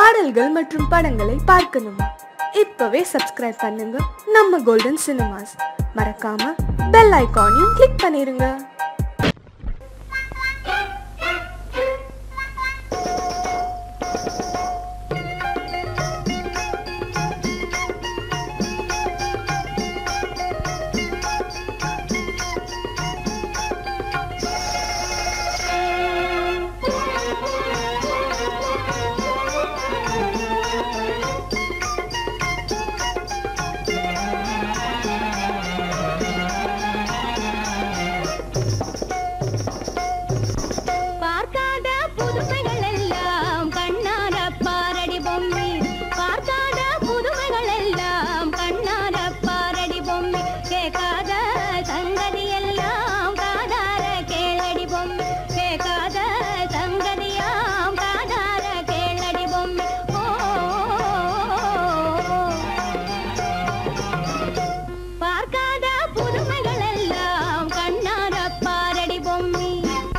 பாடல்கள் மற்றும் படங்களை பார்க்கணுமா இப்பவே சப்ஸ்கிரைப் பண்ணுங்க நம்ம கோல்டன் சினிமாஸ் மறக்காம பெல் ஐகானையும் கிளிக் பண்ணிருங்க பார்க்காத புதுமைகள் எல்லாம் கண்ணார பாரடி பொம்மி பார்க்காத புதுமைகள் எல்லாம் கண்ணார பாரடி பொம்மி கேட்காத சங்கதி எல்லாம் காதார கேளடி பொம்மி கேட்காத சங்கதியாம் காதார கேளடி பொம்மி ஓ பார்க்காத புதுமைகள் எல்லாம் கண்ணார பாரடி பொம்மி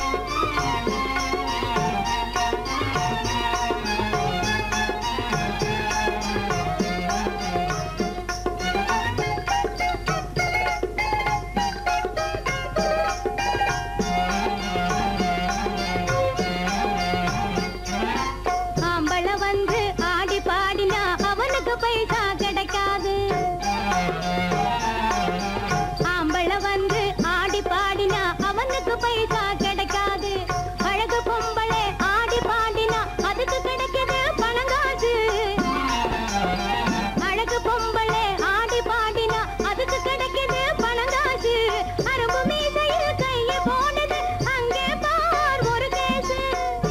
ஆம்பள வந்து ஆடி பாடினா அவனுக்கு பைசா கிடைக்காது ஆம்பள வந்து ஆடி பாடினா அவனுக்கு பைசா கிடைக்காது அழகு பொம்பளை ஆடி பாடினா அதுக்கு கிடைக்குது பணங்காசு அழகு பொம்பளை ஆடி பாடினா அதுக்கு கிடைக்குது பணங்காசு அரும்பு மீசையில் கைய போனது அங்கே பார் ஒரு கேசு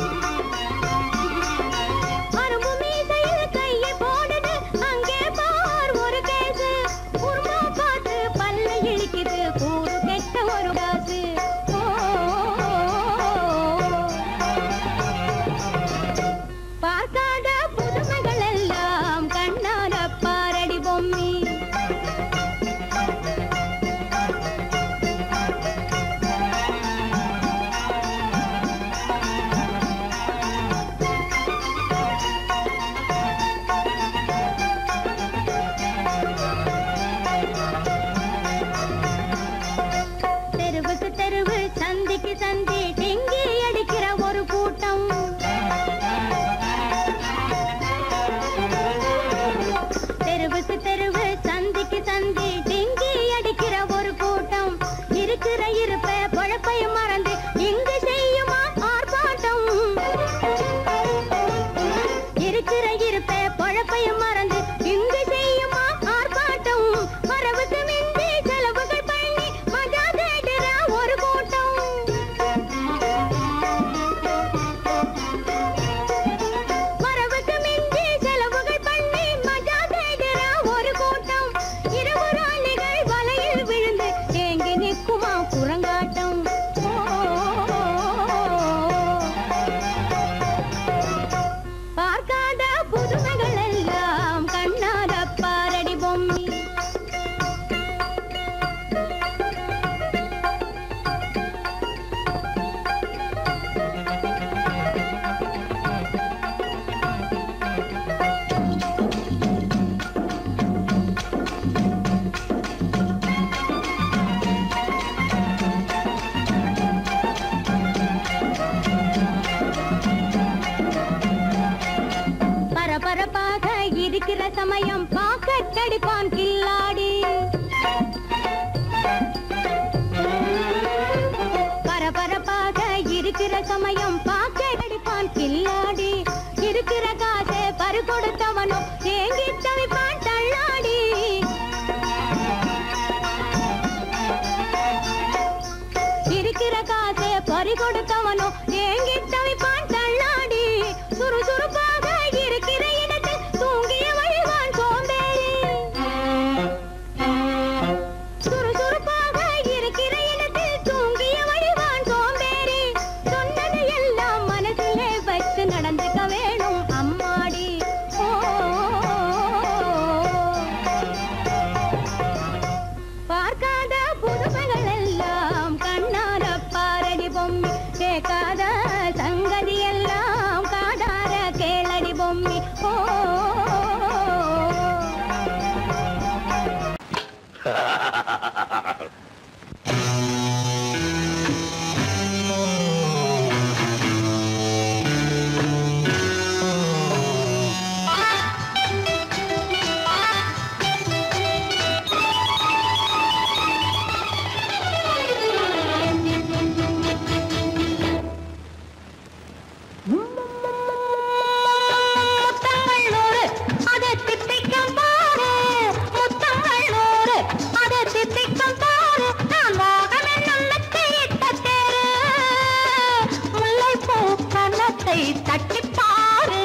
அரும்பு மீசையில் கையை போடுது அங்கே பார் ஒரு கேசு உருமா பார்த்து பல்ல இழிக்குது கூறு கெட்ட ஒரு காசு ஓ, பார்க்காத புதுமைகள் எல்லாம் கண்ணார பாரடி பொம்மி தெருவுக்கு தெருவு சந்திக்கு சந்தி டெங்கி அடிக்கிற ஒரு கூட்டம் தெருவுக்கு தெருவு சந்திக்கு சந்தி டெங்கி அடிக்கிற ஒரு கூட்டம் இருக்கிற இருப்ப பொழப்பையும் மறந்து இங்கு செய்யுமா ஆர்ப்பாட்டம் இருக்கிற இருப்ப பொழப்பையும் மறந்து இங்கு செய்யுமா ஆர்ப்பாட்டம் வரவுக்கு மிஞ்சி செலவுகள் பண்ணி மஜா தேடுற ஒரு கூட்டம் வரவுக்கு மிஞ்சி செலவுகள் பண்ணி மஜா தேடுற ஒரு கூட்டம் இரவு ராணிகள் வலையில் விழுந்து ஏங்கி நிற்குமா குரங்காட்டம் ஓ, பார்க்காத புதுமைகள் எல்லாம் கண்ணார பாரடி பொம்மி பரபரப்பாக இருக்கிற சமயம் பாக்கத்தடிப்பான் கில்லாடி பரபரப்பாக இருக்கிற சமயம் பாக்கத்தடிப்பான் கில்லாடி இருக்கிற காசை பறி கொடுத்தவனோ ஏங்கி தவிப்பான் தள்ளாடி இருக்கிற காசை பறி கொடுத்தவனோ ஏங்கி தவிப்பான் தள்ளாடி சுறுசுறுப்பாக இருக்கிற இடத்தில் தூங்கிய வழிவான் சோம்பேறி சுறுசுறுப்பாக இருக்கிற இடத்தில் தூங்கிய வழிவான் சோம்பேறி சொன்னது எல்லாம் மனசிலே வச்சு நடந்துக்க வேணும் அம்மாடி ஓ ஓ முத்தங்கள் நூறு அதை தித்திக்கும் பாரு முத்தங்கள் நூறு அதை தித்திக்கும் பாரு நான் மோகம் என்னும் மெத்தையிட்ட தேரு முல்லை பூ கன்னத்தை தட்டி பாரு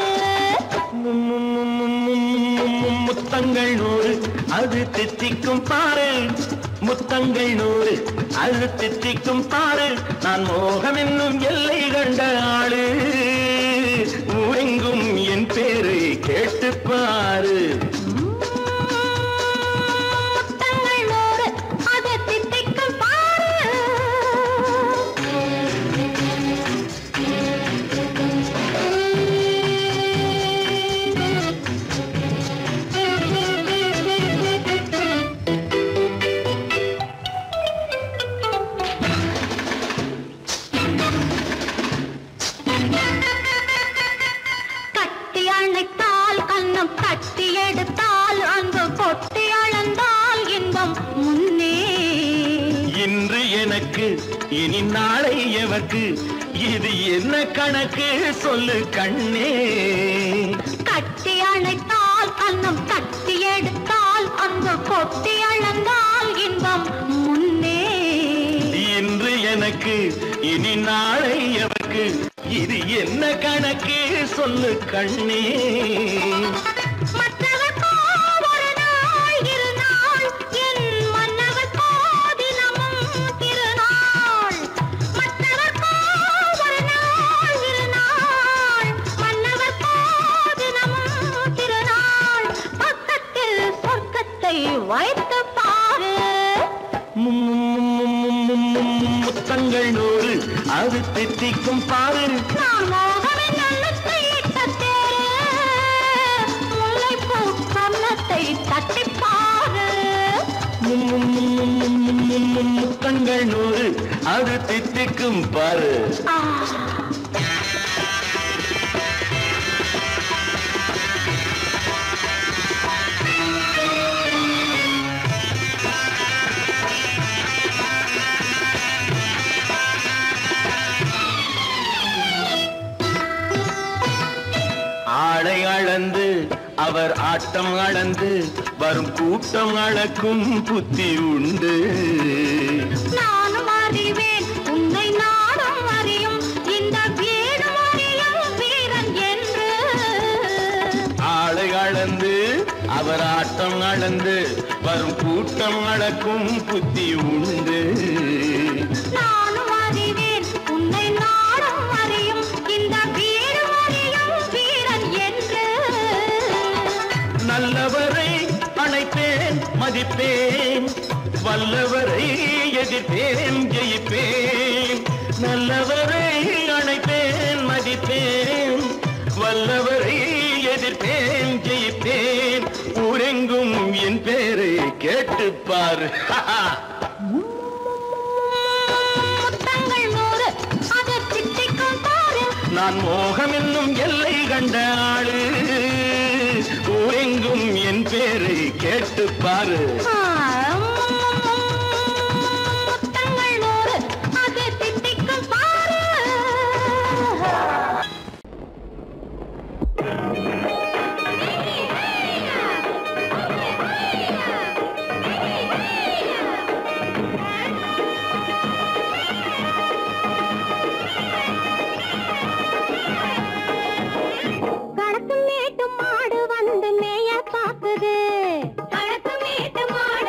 முத்தங்கள் நூறு அது தித்திக்கும் பாரு முத்தங்கள் நூறு அது தித்திக்கும் பாரு நான் மோகம் என்னும் எல்லை கண்ட ஆளு ஊரெங்கும் என் பேரை கேட்டு பாரு முத்தங்கள் நூறு அதை தித்திக்கும் பாரு கட்டி அணைத்தால் கண்ணம் கட்டி எடுத்தால் அன்பு கொட்டி அளந்தால் இன்பம் முன்னே இன்று எனக்கு இனி நாளை எவர்க்கு இது என்ன கணக்கு சொல்லு கண்ணே கட்டி அணைத்தால் கண்ணம் கட்டி எடுத்தால் அன்பு கொட்டி அளந்தால் இன்பம் முன்னே இன்று எனக்கு இனி நாளை எவர்க்கு இது என்ன கணக்கு சொல்லு கண்ணே மற்றவர்க்கோ ஒரு நாள் இரு நாள் என் மன்னவர்க்கோ தினமும் திருநாள் மற்றவர்க்கோ ஒரு நாள் இரு நாள் மன்னவர்க்கோ தினமும் திருநாள் பக்கத்தில் சொர்க்கத்தை வைத்து பாரு முத்தங்கள் நூறு அது தித்திக்கும் பாரு நான் மோகனின் நல்லத்தை இட்ட தேரு முல்லைப்பூ கன்னத்தை தட்டிப் பாரு முத்தங்கள் நூறு அது தித்திக்கும் பாரு ஆ ஆளை அளந்து அவர் ஆட்டம் அளந்து வரும் கூட்டம் அளக்கும் புத்தி உண்டு நானும் அறிவேன் உன்னை நாடும் அறியும் இந்த வீடும் அறியும் வீரன் என்று ஆளை அளந்து அவர் ஆட்டம் அளந்து வரும் கூட்டம் அளக்கும் புத்தி உண்டு நானும் அறிவேன் உன்னை நாடும் அறியும் இந்த வீடும் அறியும் வீரன் என்று நல்லவரை அணைப்பேன் மதிப்பேன் வல்லவரை எதிர்ப்பேன் ஜெயிப்பேன் நல்லவரை அணைப்பேன் மதிப்பேன் வல்லவரை எதிர்ப்பேன் ஜெயிப்பேன் ஊரெங்கும் என் பேரை கேட்டுப்பார் முத்தங்கள் நூறு அதை திட்டிக்கும் பாரு நான் மோகம் என்னும் எல்லை கண்ட ஆளு ஊரெங்கும் என் பேரை கேட்டுப்பாரு ஆ, முத்தங்கள் நூறு அதை திட்டிக்கும் பாரு கடத்து மேட்டு மாடு வந்து மேய பாக்குது கடத்து மேட்டு மாடு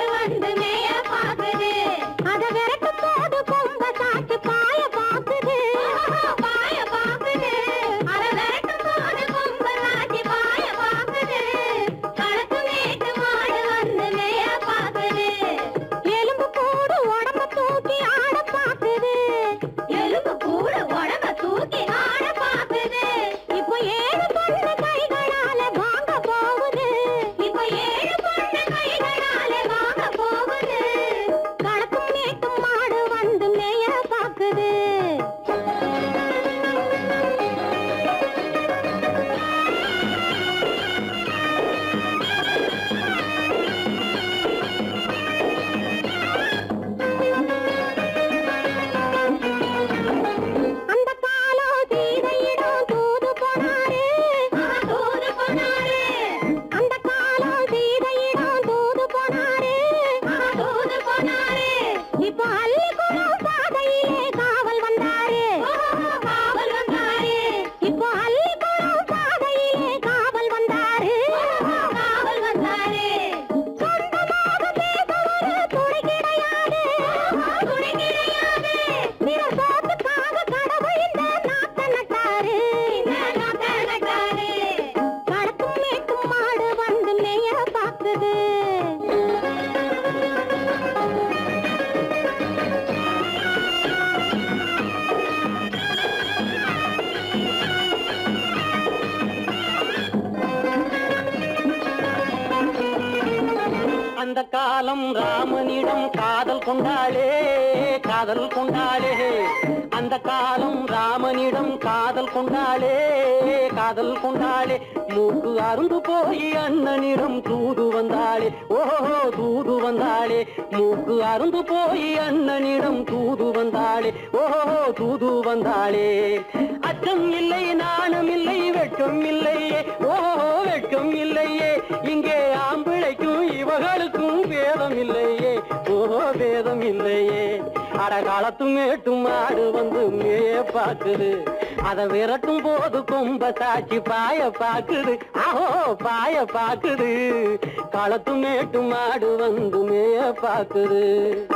அந்த காலம் ராமனிடம் காதல் கொண்டாளே காதல் கொண்டாளே அந்த காலம் ராமனிடம் காதல் கொண்டாளே காதல் கொண்டாளே மூக்கு அருந்து போய் அண்ணனிடம் தூது வந்தாளே ஓஹோ தூது வந்தாளே மூக்கு அருந்து போய் அண்ணனிடம் தூது வந்தாளே ஓஹோ தூது வந்தாளே அச்சம் இல்லை நாணம் இல்லை வெட்கம் இல்லையே ஓஹோ வெட்கம் இல்லையே இங்கே ஆம்பிளைக்கும் இவர்களுக்கும் வேதம் இல்லையே ஓஹோ வேதம் இல்லையே அட காலத்து மேட்டும் ஆடு வந்து மேய பாக்குது அத விரட்டும் போது கொம்ப சாட்சி பாய பாக்குது ஆஹோ பாய பாக்குது களத்து மேட்டும் ஆடு வந்து மேய பாக்குது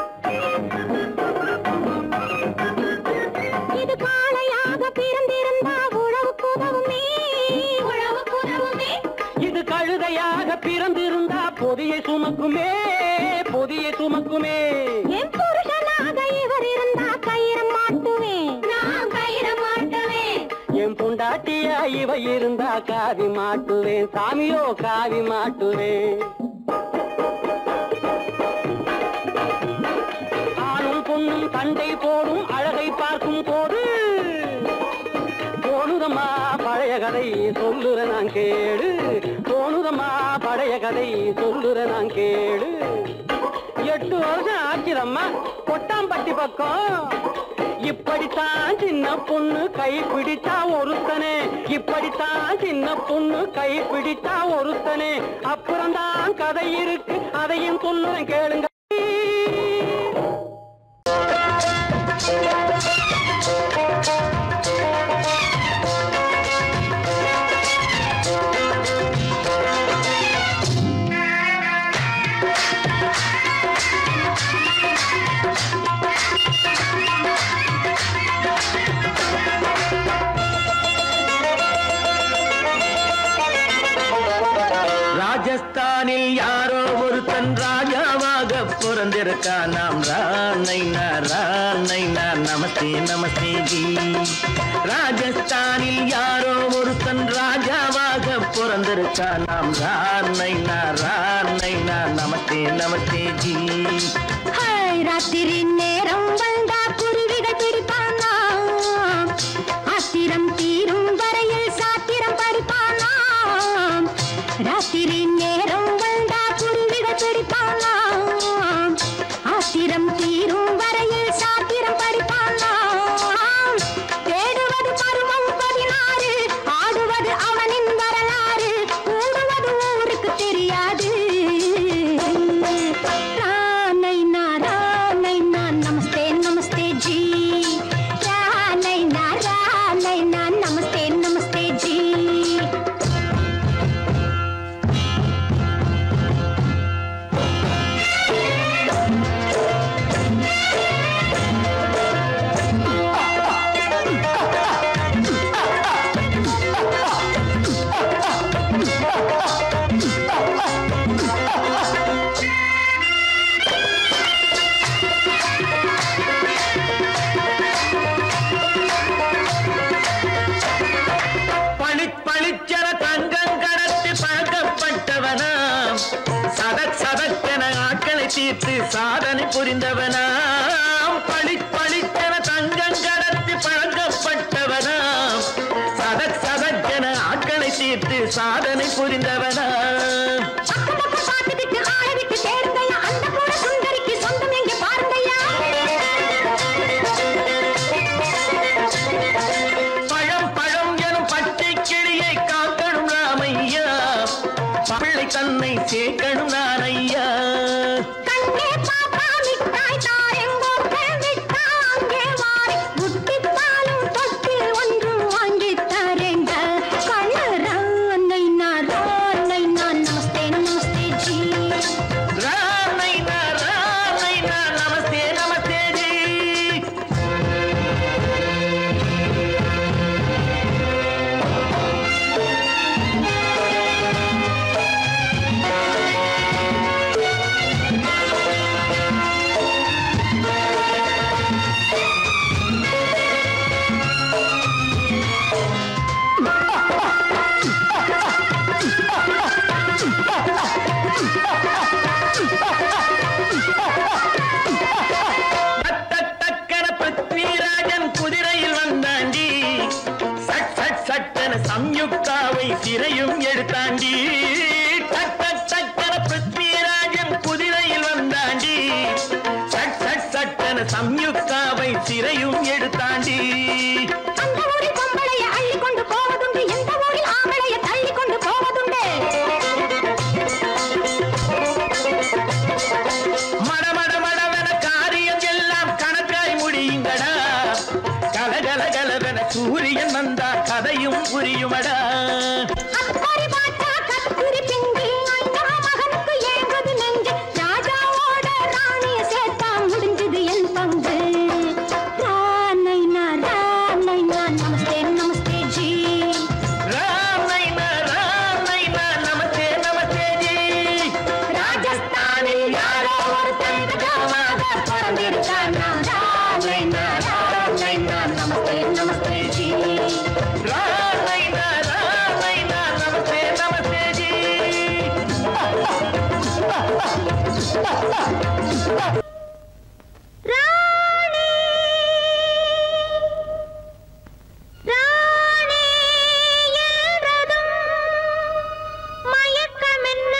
இது காளையாக பிறந்திருந்தா உழவுக்கு உதவுமே உழவுக்கு உதவுமே இது கழுதையாக பிறந்திருந்தா பொதியை சுமக்குமே பொதியை சுமக்குமே என் புருஷனாக இவர் இருந்தா கயிறம் மாட்டுவேன் நான் கயிறம் மாட்டுவேன் என் பொண்டாட்டியா இவ இருந்தா காவி மாட்டுவேன் சாமியோ காவி மாட்டுவேன் ஆணும் பொண்ணும் சண்டை போடும் அழகை பார்க்கும் போது போனுதம்மா பழைய கதை சொல்லுற நான் கேளு போனுதம்மா பழைய கதை சொல்லுற நான் கேளு எட்டு வருஷம் ஆச்சுதம்மா கொட்டாம்பட்டி பக்கம் இப்படித்தான் சின்ன பொண்ணு கை பிடித்தா ஒருத்தனே இப்படித்தான் சின்ன பொண்ணு கை பிடித்தா ஒருத்தனே அப்புறம்தான் கதை இருக்கு அதையும் சொல்லுறேன் கேளுங்க ராஜஸ்தானில் யாரோ ஒருத்தன் ராஜாவாக பிறந்திருக்கான் நாம் ராணைனா ராணைனா நமஸ்தே நமஸ்தே ஜி ராஜஸ்தானில் யாரோ ஒருத்தன் ராஜாவாக பிறந்திருக்கான் நாம் ராணைனா ராணைனா நமஸ்தே நமஸ்தே ஜி ஹாய், ராத்திரி நேரம் வந்தா குருவிகள் பிடிப்பானா ஆத்திரம் தீரும் வரையில் சாத்திரம் படிப்பானா ராத்திரி நேரம் வந்தா குருவிகள் பிடிப்பானா ஆத்திரம் தீரும் வரையில் சாத்திரம் படிப்பானா தேடுவது பருவம் பதினாறு ஆடுவது அவனின் வரலாறு கூடுவது ஊருக்கு தெரியாது ரானைனா ரானைனா நமஸ்தே நமஸ்தே ஜி ரானைனா ரானைனா நமஸ்தே நமஸ்தே ஜி பளிச் பளிச்சென தங்கம் கடத்தி பழக்கப்பட்டவனாம் சதக் சதக்கென ஆட்களை தீர்த்து சாதனை புரிந்தவனாம் பளிச் பளிச்சென தங்கம் கடத்தி பழக்கப்பட்டவனாம் சதக் சதக்கென ஆட்களை தீர்த்து சாதனை புரிந்தவனாம் பக்கம் பார்த்து விட்டு ஆளை விட்டு தேடுங்கய்யா அந்த கூட சுந்தரிக்கு சொந்தம் எங்க பாருங்கய்யா பழம் பழம் எனும் பச்சை கிளியை காக்கணும் ராமையா பிள்ளை தன்னை சேர்க்கணும் நான் ஐயா கண்ணே பாப்பா மிட்டாய் தாரெங்கோ விட்டா அங்கே வாரி புட்டி பாலும் தொட்டு ஒன்று வாங்கி தரேங்க கண்ணு ரானை நான் ரானை நான் நமஸ்தே நமஸ்தே ஜி ராமைனா ராமைனா நமஸ்தே நமஸ்தே ஜி ரானைனா சிறையும் எடுத்தாண்டி டக் டக் டக்கன பிருத்விராஜன் குதிரையில் வந்தாண்டி சட் சட் சட்டன சம்யுக்தாவை சிறையும் எடுத்தாண்டி அந்த ஊரில் பொம்பளைய அள்ளி கொண்டு போவதுண்டு எந்த ஊரில் ஆம்பளைய தள்ளி கொண்டு போவதுண்டு மட மட மடவென காரியம் எல்லாம் கணக்காய் முடியுங்கடா கலகல கலவென சூரியன் வந்தா கதையும் புரியுமடா அக்கறை பார்த்தா கத்திரி பிஞ்சு அண்ணா மகனுக்கு ஏங்குது நெஞ்சு ராஜாவோட ராணிய சேர்த்தா முடிஞ்சது என் பங்கு ரானைனா ரானைனா நமஸ்தே நமஸ்தே ஜி ராம் நைனா ராம் நைனா நமஸ்தே நமஸ்தே ஜி ராஜஸ்தானில் யாரோ ஒருத்தன் ராஜாவாக பிறந்திருக்கானா ரானைனா ரானைனா நமஸ்தே நமஸ்தே ஜி ராம் நைனா ராம் நைனா நமஸ்தே நமஸ்தே ஜி ராணி ராணி என்றதும் மயக்கமென்ன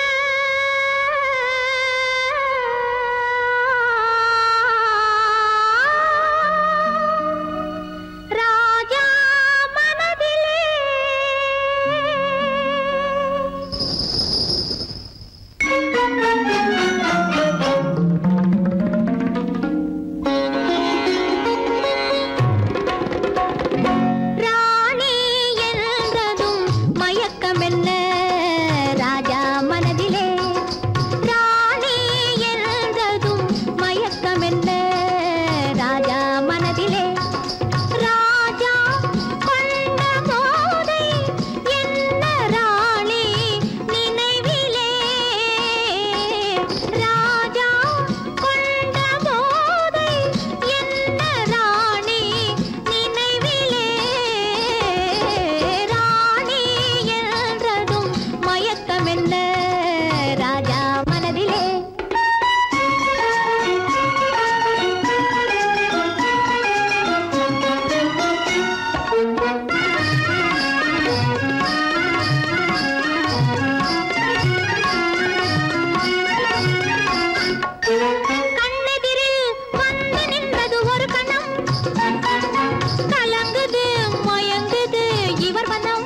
ராஜா மனதிலே ராணி என்றதும் மயக்கமென்ன ராஜா மனதிலே ராணி என்றதும் மயக்கமென்ன ராஜா மனதிலே ராஜா கொண்ட போதை என்ன ராணி நினைவிலே ராஜா கொண்ட போதை என்ன ராணி நினைவிலே ராணி என்றதும் மயக்கமென்ன ராஜா மனதிலே கண்ணெதிரில் வந்து நின்றது ஒரு கணம் கலங்குது மயங்குது இவர் மனம்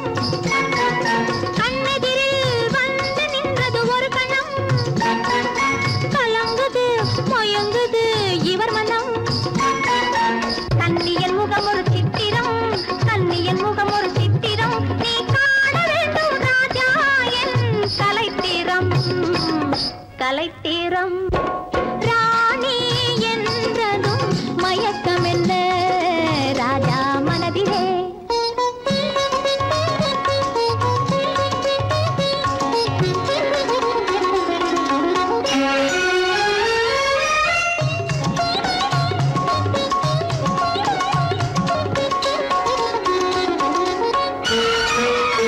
கண்ணெதிரில் வந்து நின்றது ஒரு கணம் கலங்குது மயங்குது இவர் மனம் கண்ணியன் முகம் ஒரு சித்திரம் கண்ணியன் முகம் ஒரு சித்திரம் நீ காண வேண்டும் ராஜா என் கலைத்திரம் கலைத்திரம் ராணி என்றதும் மயக்கம் என்ன ராஜா மனதிலே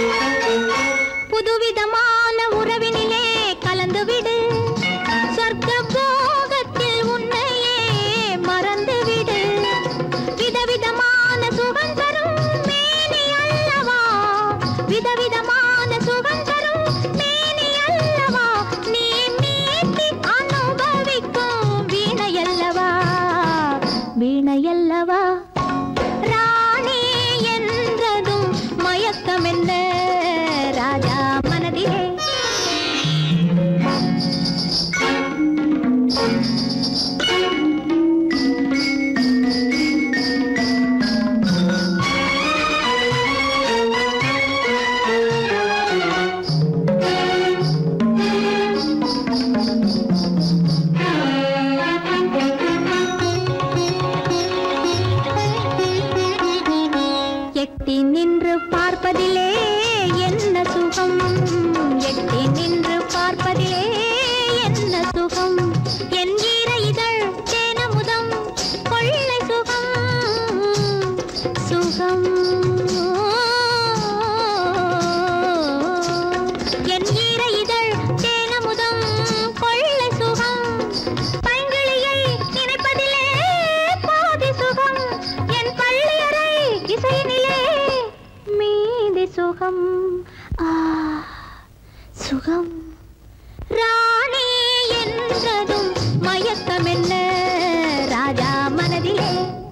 புதுவிதமான உறவினிலே கலந்து விடு சொர்க்க சுகம் ராணி என்றதும் மயக்கம் என்ன ராஜா மனதிலே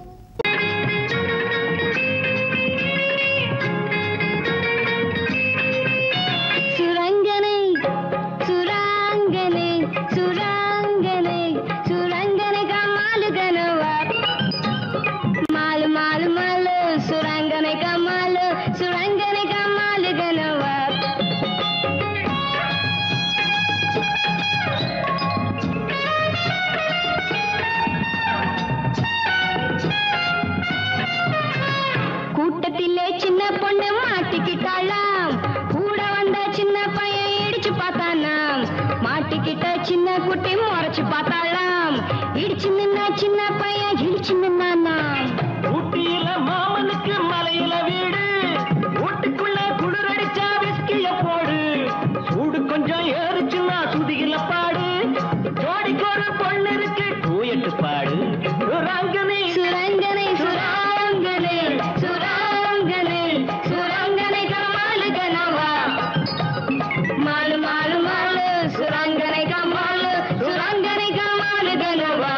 சுரங்கனை சுராங்கனை சுராங்கனை சுரங்கனை கமாலு கனவா மாலு மாலு மாலு சுரங்கனை கமாலு சுரங்கனை கமாலு கனவா கூட்டத்திலே சின்ன பொண்ணு மாட்டிக்கிட்டாளாம் கூட வந்த சின்ன பையன் இடிச்சு பார்த்தானாம் மாட்டிக்கிட்ட சின்ன குட்டி முறைச்சு பார்த்தாளாம் இடிச்சு நின்ன சின்ன பையன் இடிச்சு நின்னானாம் ஊட்டியில மாமனுக்கு மலையில வீடு வீட்டுக்குள்ள குளிர் அடிச்சா விஸ்கிய போடு சூடு கொஞ்சம் ஏறுச்சுன்னா சுதியில பாடு ஜோடிக்கு ஒரு பொண்ணு இருக்கு தூயட்டு பாடு ராங்கனி சுரங்கனை சுராங்கனை சுராங்கனை சுரங்கனை கமாலு கனவா மாலு மாலு மாலு சுரங்கனை கமாலு சுரங்கனை கமாலு கனவா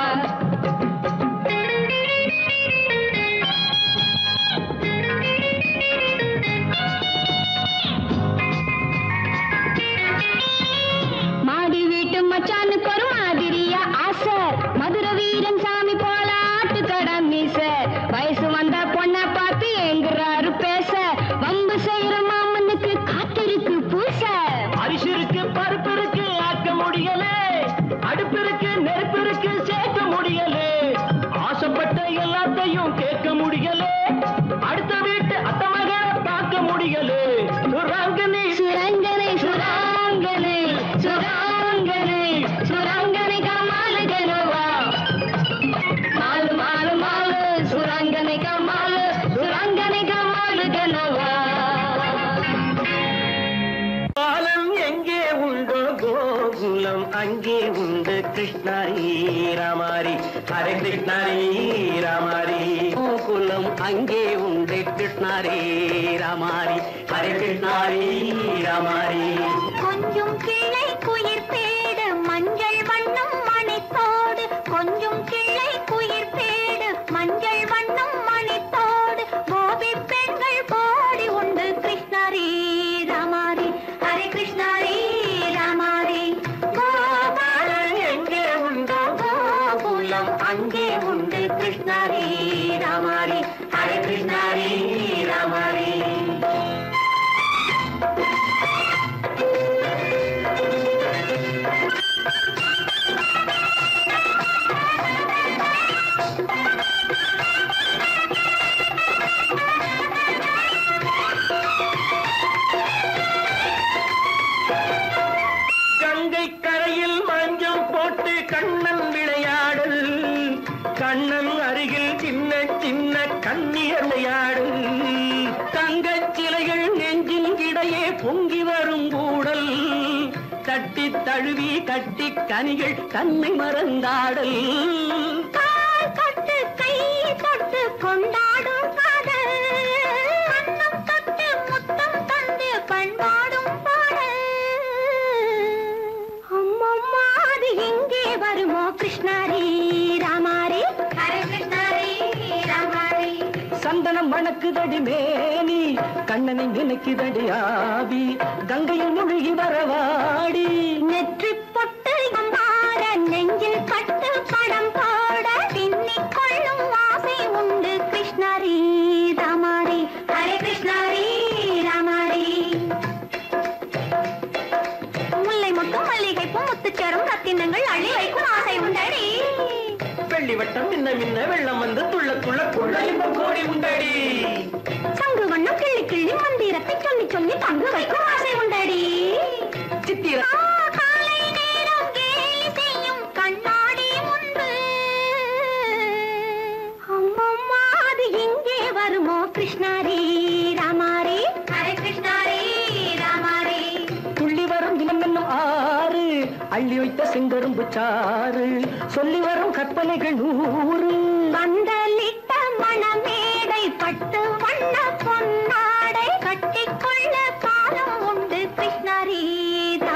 மாடி வீட்டு மச்சானுக்கு ஒரு மாதிரியா ஆசை மதுர வீரன் சாமி போல ஆட்டுக்கட மீச வயசு வந்த பொண்ண பார்த்து எங்குறாரு பேச வம்பு செய்யற மாமனுக்கு காத்திருக்கு பூச அரிசி இருக்கு பருப்பு இருக்கு ஆக்க முடியல அடுப்பு இருக்கு நெருப்பு இருக்கு சேர்க்க முடியல ஆசைப்பட்ட எல்லாத்தையும் கேட்க முடியல அடுத்த வீட்டு அத்த மகளை பார்க்க முடியல ராங்கனி சுரங்கனை சுராங்கனை சுராங்கனை சுரங்கனை கமாலு கனவா மாலு மாலு மாலு சுரங்கனை கமாலு சுரங்கனை கமாலு கனவா பாலம் எங்கே உண்டோ கோகுலம் அங்கே உண்டு கிருஷ்ணாரி ராமாரி ஹரே கிருஷ்ணாரி ராமாரி கோகுலம் அங்கே உண்டு கிருஷ்ணாரி ராமாரி ஹரே கிருஷ்ணாரி ராமாரி கொஞ்சம் கிளை குயிர் பேடு மஞ்சள் வண்ணம் மணித்தோடு கொஞ்சம் கிளை குயிர் பேடு மஞ்சள் வண்ணம் மணித்தோடு கோபி பெண்கள் போடி உண்டு கிருஷ்ணரே ராமாரி ஹரே கிருஷ்ணரே ராமாரி பாலம் எங்கே உண்டோ கோகுலம் அங்கே உண்டு கிருஷ்ணாரி ராமாரி ஹரே கிருஷ்ணாரி ராமாரி கங்கை கரையில் மஞ்சள் போட்டு கண்ணன் விளையாடல் கண்ணன் அருகில் சின்ன சின்ன கண்ணியர் விளையாடல் தங்கச் சிலைகள் நெஞ்சின் இடையே பொங்கி வரும் கூடல் தட்டி தழுவி கட்டி கனிகள் தன்னை மறந்தாடல் கால் தொட்டு கை தொட்டு கொண்டாடும் காதல் கண்ணம் தொட்டு முத்தம் தந்து பண்பாடும் பாடல் அம்மம்மா அது எங்கே வருமோ கிருஷ்ணாரி ராமாரி ஹரே கிருஷ்ணாரி ராமாரி சந்தனம் மணக்குதடி மேனி கண்ணனை நினைக்குதடி ஆவி கங்கையில் முழுகி வரவாடி நெற்றி பொட்டு மாற நெஞ்சில் கட்டு படம் போட பின்னிக் கொள்ளும் ஆசை உண்டு கிருஷ்ணாரி ராமாரி ஹரே கிருஷ்ணாரி ராமாரி முல்லை மொட்டும் மல்லிகை பூ முத்துச்சரம் ரத்தினங்கள் அள்ளி வைக்கும் ஆசை உண்டடி வெள்ளி வட்டம் மின்ன மின்ன வெள்ளம் வந்து துள்ள துள்ள கொள்ள இன்பம் கோடி உண்டடி சங்கு வண்ணம் கிள்ளி கிள்ளி மந்திரத்தை சொல்லி சொல்லி பங்கு வைக்கும் ஆசை உண்டடி சித்திர ஆ, காலை நேரம் கேலி செய்யும் கண்ணாடி முன்பு அம்மம்மா அது எங்கே வருமோ கிருஷ்ணாரி ராமாரி ஹரே கிருஷ்ணாரி ராமாரி துள்ளி வரும் தினம் என்னும் ஆறு அள்ளி வைத்த செங்கரும்பு சாறு சொல்லி வரும் கற்பனைகள் நூறு பந்தலிட்ட மணமேடை பட்டு வண்ண பொன்னாடை கட்டிக்கொள்ள காலம் உண்டு கிருஷ்ணாரி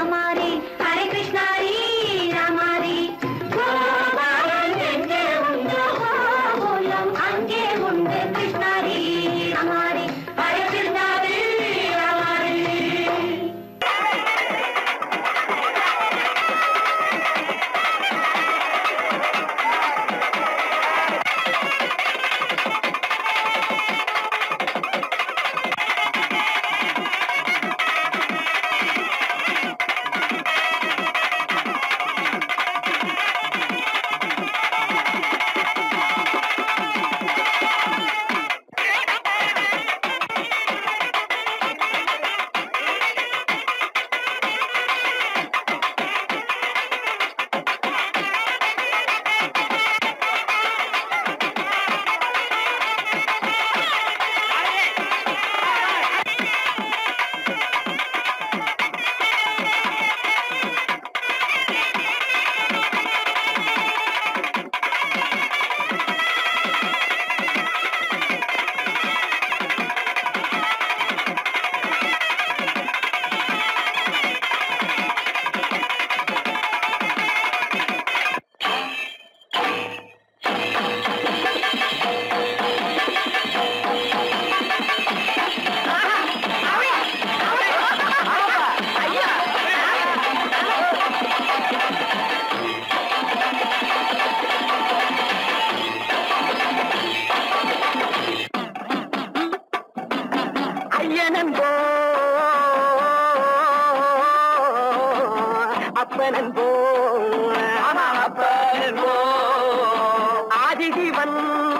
அப்பன் என்போம் அப்பன் என்போம் ஆதிசிவன்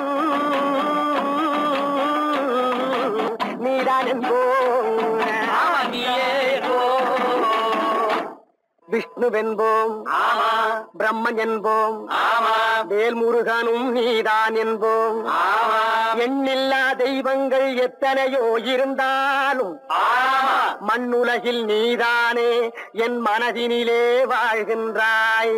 நீதான் என்போம் விஷ்ணுவென்போம் ஆமா பிரம்மன் என்போம் ஆமா வேல்முருகனும் நீதான் என்போம் ஆமா எண்ணில்லா தெய்வங்கள் எத்தனையோ இருந்தாலும் ஆமா மண்ணுலகில் நீதானே என் மனதினிலே வாழ்கின்றாய்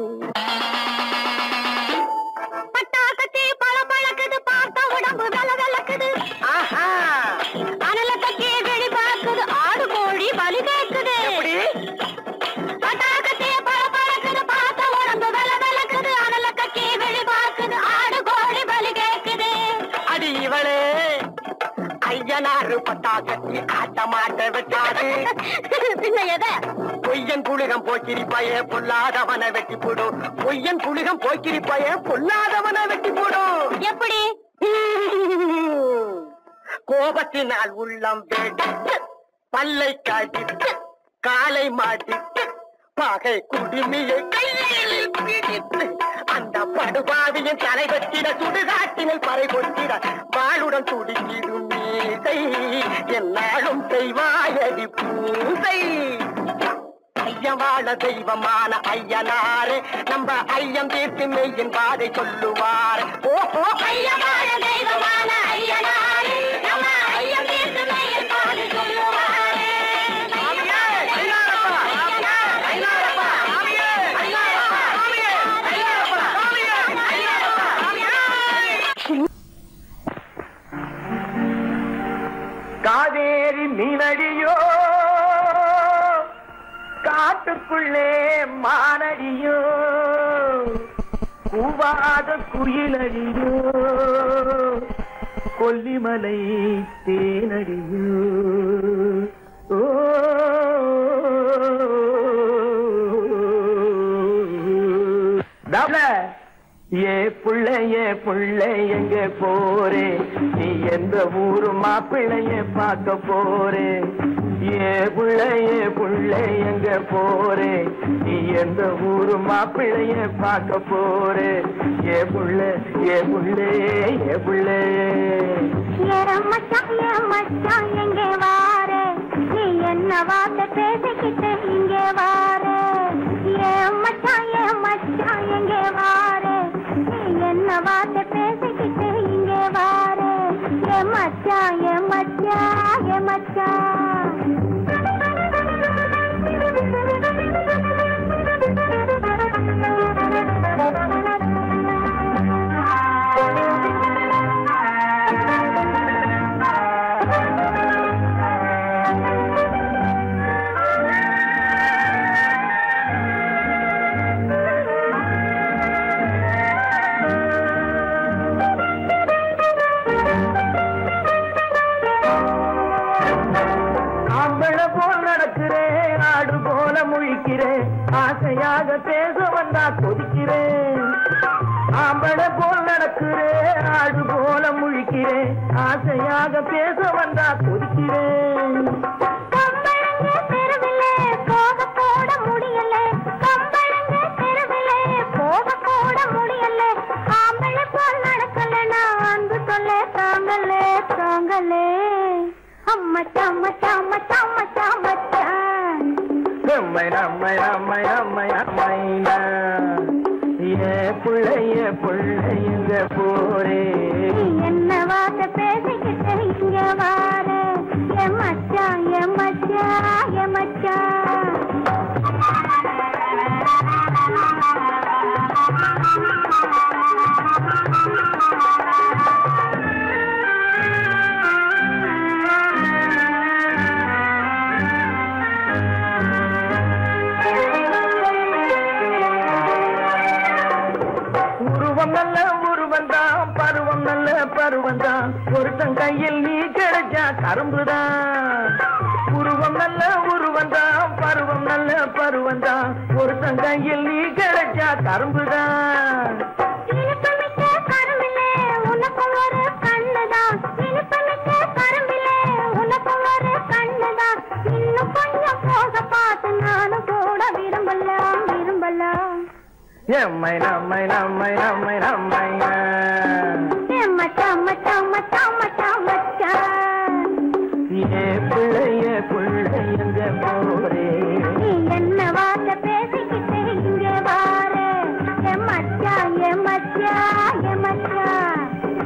பட்டாக்கத்தி பல பழக்குது பார்த்த உடம்பு வெல வெலக்குது ஆஹா அனல கத்தி வெடி பார்க்குது ஆடு கோழி பலி கேக்குது பட்டாக்கத்தி பல பழக்குது பார்த்த உடம்பு வெல வெலக்குது அனல கத்தி வெடி பார்க்குது ஆடு கோழி பலி கேக்குது அடி இவளே ஐயனாறு பட்டாக்கத்தி காட்ட மாட்ட விட்டாது பின்ன எதை பொய்யன் புலிகம் போக்கிரிப்பய பொல்லாதவனை வெட்டி போடும் பொய்யன் புலிகம் போக்கிரிப்பய பொல்லாதவனை வெட்டி போடும் எப்படி கோபத்தினால் உள்ளம் வெடித்து பல்லை காட்டித்து காலை மாட்டித்து பகை குடுமியை கையில் பிடித்து அந்த படுபாவியின் தலை வெட்டிட சுடுகாட்டினில் பறை கொட்டிட வாளுடன் துடிக்கிடும் மீசை என்னாலும் செய்வாயடி பூசை ஐயம் வாழ தெய்வமான ஐயனாரே நம்ம ஐயம் தீர்த்து மெய்யின் பாதை சொல்லுவார் ஓஹோ ஐயமான தெய்வமான ஐயனாரே நம்ம ஐயம் தீர்த்து மெய்யில் பாடு சொல்லுவாரே காவேரி மீனடியோ காட்டுக்குள்ளே மானடியோ கூவாத குயிலடியோ கொல்லிமலை தேனடியோ ஓ டபுள ஏ புள்ள ஏ புள்ள எங்க போறே நீ எந்த ஊரு மாப்பிள்ளைய பார்க்க போறே ஏ புள்ள ஏ புள்ள எங்க போறே நீ எந்த ஊரு மாப்பிள்ளைய பார்க்க போறே ஏ புள்ள ஏ புள்ள ஏ புள்ள ஏன் மச்சான் ஏன் மச்சான் எங்கே வாரே நீ என்ன வார்த்தை பேசிக்கிட்டு இங்கே வாரே ஏன் மச்சான் ஏன் மச்சான் எங்கே வாரே நீ என்ன வார்த்தை பேசிக்கிட்டு இங்கே வாரே ஏ மச்சான் ஏ மச்சான் ஏ ஆம்பள போல் நடக்கிறேன் ஆடு போல முழிக்கிறேன் ஆசையாக பேச வந்தா கொதிக்கிறேன் ஆம்பள போல் நடக்கிறேன் ஆடு போல முழிக்கிறேன் ஆசையாக பேச வந்தா கொதிக்கிறேன் கம்பளங்க தெருவிலே போக போட முடியல கம்பளங்க தெருவிலே போக போட முடியல ஆம்பளை போல் நடக்கல நான் அன்பு சொல்ல தாங்கலே தாங்கலே அம்மச்சான் மச்சான் மச்சான் மச்சான் மச்சான் அம்மை அம்மை அம்மை அம்மை அம்மைனா ஏ புள்ளைய புள்ளைங்க போரே நீ என்ன வார்த்தை பேசிக்கிட்டு இங்க வார எ மச்சான் எ மச்சான் எ மச்சான் உருவம் நல்ல உருவம் தான் பருவம் நல்ல பருவம் தான் ஒருத்தன் கையில் நீ கிடைச்சா கரும்புதான் உருவம் நல்ல உருவம் தான் பருவம் நல்ல பருவம் தான் ஒருத்தன் கையில் நீ கிடைச்சா கரும்புதான் இனிப்புமிக்க கரும்பிலே உனக்கும் ஒரு கண்ணுதான் இனிப்புமிக்க கரும்பிலே உனக்கும் ஒரு கண்ணுதான் இன்னும் கொஞ்சம் போக பார்த்து நானும் கூட விரும்பல எம்மை நம்மை நம்மை நம்மை நம்மை மச்சான் மச்சான் மச்சான் மச்சான் மச்சான் ஏ பிள்ளைய பிள்ளை எங்க போரே நீ என்ன வார்த்தை பேசிக்கிட்டு இங்க வாரு என் மச்சான் என் மச்சான் என் மச்சான்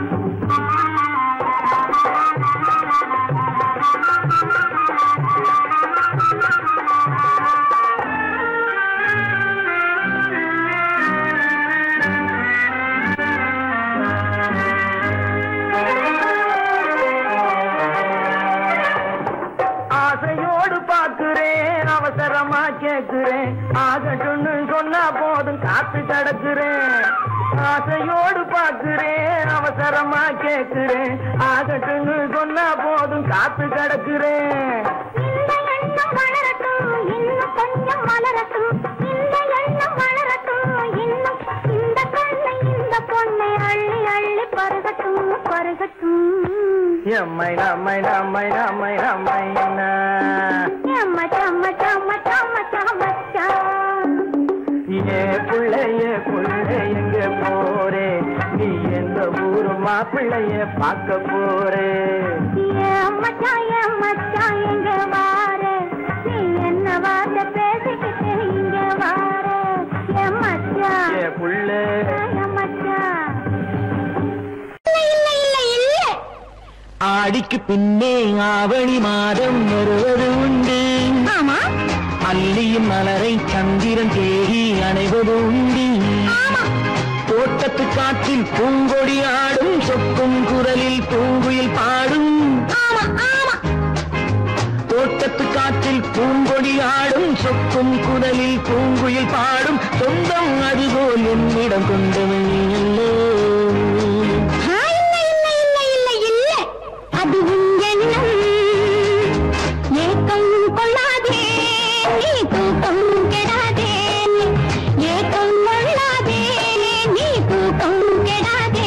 ஆசையோடு பாக்குறேன் அவசரமா கேக்குறேன் ஆகட்டும்னு சொன்னா போதும் காத்து கிடக்குறேன் ஆசையோடு பாக்குறேன் அவசரமா கேக்குறேன் ஆகட்டும்னு சொன்னா போதும் காத்து கிடக்குறேன் இந்த எண்ணம் வளரட்டும் இன்னும் கொஞ்சம் வளரட்டும் இந்த எண்ணம் வளரட்டும் இன்னும் இந்த கண்ணை இந்த பொண்ணை அள்ளி அள்ளி பருகட்டும் பருகட்டும் எம்மை நம்மை நம்மை நம்மை நம்மை என் மச்சான் மச்சான் மச்சான் மச்சான் மச்சான் ஏ பிள்ளைய பிள்ளை எங்க போறே நீ எந்த ஊரு மாப்பிள்ளைய பார்க்க போறே என் மச்சான் என் மச்சான் எங்க வாரு நீ என்ன வார்த்தை பேசிக்கிட்டு இங்க வாரு என் மச்சான் ஏ புள்ள என் மச்சான் இல்ல இல்ல இல்ல இல்ல ஆடிக்கு பின்னே ஆவணி மாதம் வருவது உண்டு ஆமா அல்லியின் மலரை சந்திரன் தேடி அணைவது உண்டு தோட்டத்து காற்றில் பூங்கொடி ஆடும் சொக்கும் குரலில் பூங்குயில் பாடும் ஆமா ஆமா தோட்டத்து காற்றில் பூங்கொடி ஆடும் சொக்கும் குரலில் பூங்குயில் பாடும் சொந்தம் அதுபோல் என்னிடம் கொண்டவள் நீ அல்லோ ஆ, இல்ல இல்ல இல்ல இல்ல இல்ல அது உன் எண்ணம் ஏக்கம் கொள்ளாதே நீ தூக்கம் கெடாதே ஏக்கம் கொள்ளாதே நீ தூக்கம் கெடாதே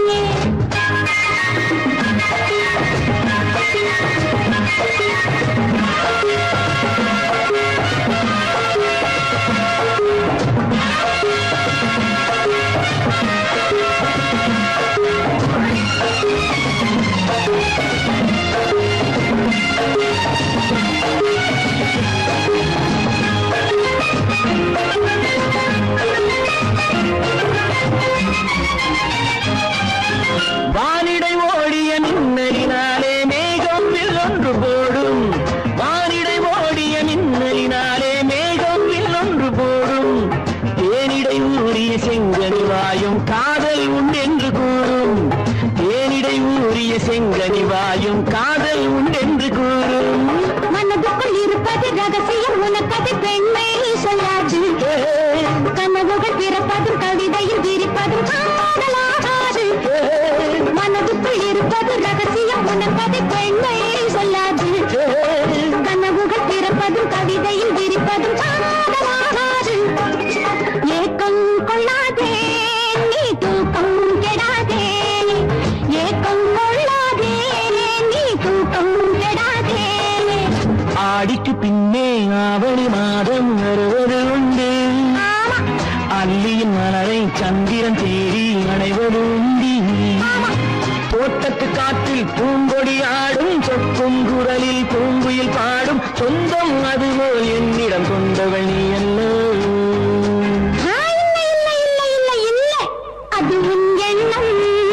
வானிடை ஓடிய மின்னலினாலே மேகம் ஒன்று போடும் வானிடை ஓடிய மின்னலினாலே மேகம் ஒன்று போடும் தேனிடை ஊறிய செங்கனி வாயும் காதல் உண்டென்று கூறும் தேனிடை ஊறிய செங்கனி வாயும் காதல் உண்டென்று கூறும் மனதுக்குள் இருப்பது ரகசியம் உனக்கது பெண்மை சொல்லாது கனவுகள் பிறப்பதும் கவிதையில் விரிப்பதும் காதலாகாது மனதுக்குள் இருப்பது ரகசியம் உனக்கது பெண்மை சொல்லாது கனவுகள் பிறப்பதும் கவிதையில் விரிப்பதும் காதலாகாது ஏக்கம் கொள்ளாதே நீ தூக்கம் கெடாதே ஏக்கம் கொள்ளாதே நீ தூக்கம் கெடாதே ஆடிக்கு பின்னே ஆவணி மாதம் வருவது உண்டு ஆமா அல்லியின் மலரை சந்திரன் தேடி அணைவது உண்டி தோட்டத்து காற்றில் பூங்கொடி ஆடும் சொக்கும் குரலில் பூங்குயில் பாடும் சொந்தம் அதுபோல் என்னிடம் கொண்டவள் நீ அல்ல ஆ, இல்ல இல்ல இல்ல இல்ல இல்ல அது உன் எண்ணம்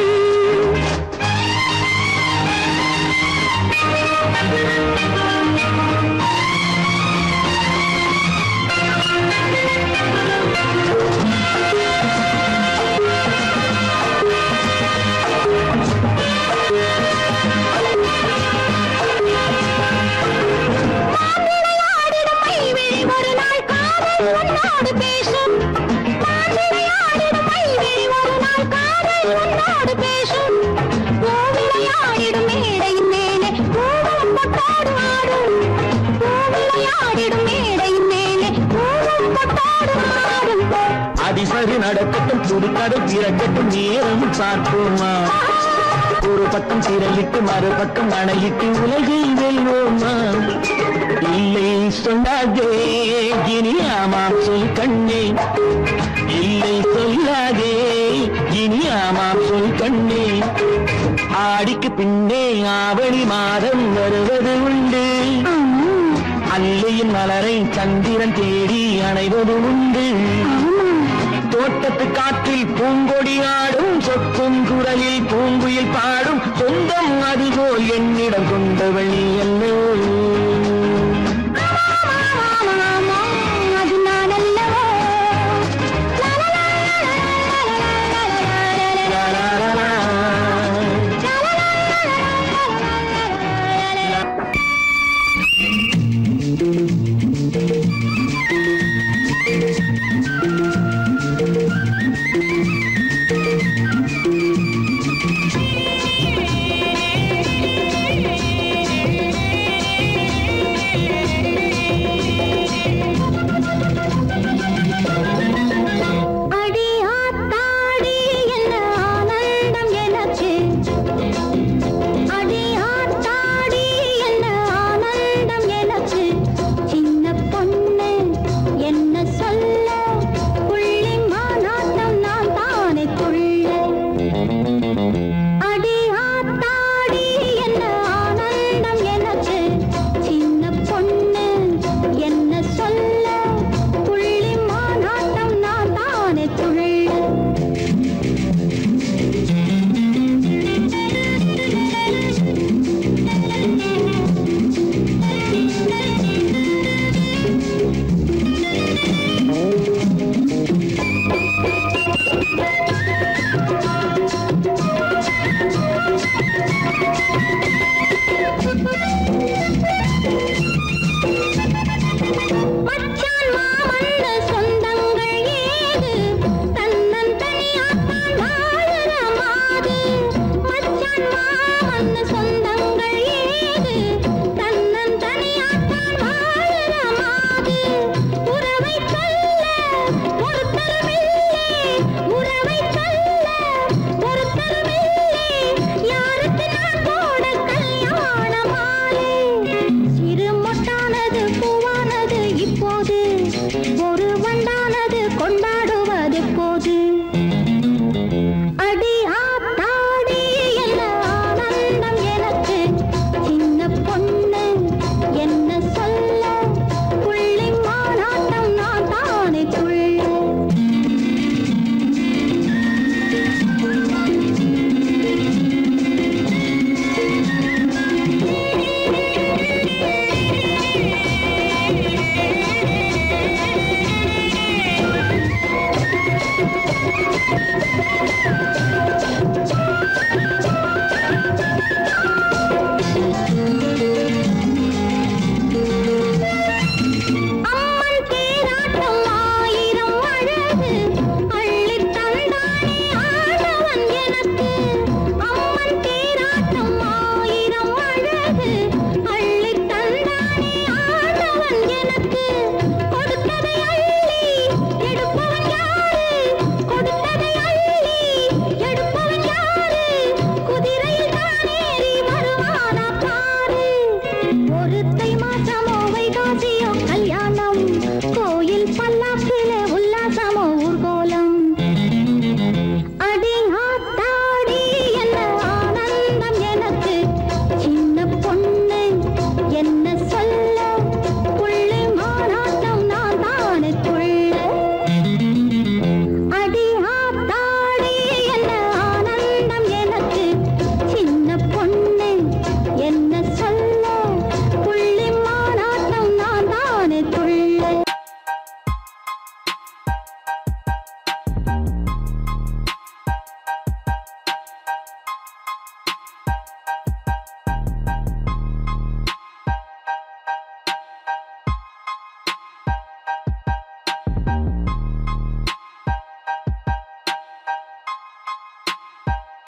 மாவிளையாடிடும் மைவிழி ஒரு நாள் காதல் உன்னோடு பேசும் மாவிளையாடிடும் மைவிழி ஒரு நாள் காதல் உன்னோடு பேசும் பூவிளையாடிடும் மேடையின் மேலே பூவும் பொட்டாடு ஆடும் பூவிளையாடிடும் மேடையின் மேலே பூவும் பொட்டாடு ஆடும் அதிசரி நடக்கட்டும் புதுக்கதை பிறக்கட்டும் நேரம் பார்ப்போமா ஒரு பக்கம் திரையிட்டு மறுபக்கம் அணையிட்டு உலகை வெல்வோமா இல்லை சொல்லாதே இனி ஆமாம் சொல் கண்ணே இல்லை சொல்லாதே இனி ஆமாம் சொல் கண்ணே ஆடிக்கு பின்னே ஆவணி மாதம் வருவது உண்டு அல்லையின் மலரை சந்திரன் தேடி அணைவது உண்டு தோட்டத்து காற்றில் பூங்கொடி ஆடும் சொக்கும் குரலில் பூங்குயில் பாடும் சொந்தம் அதுபோல் என்னிடம் கொண்டவள் நீ அல்ல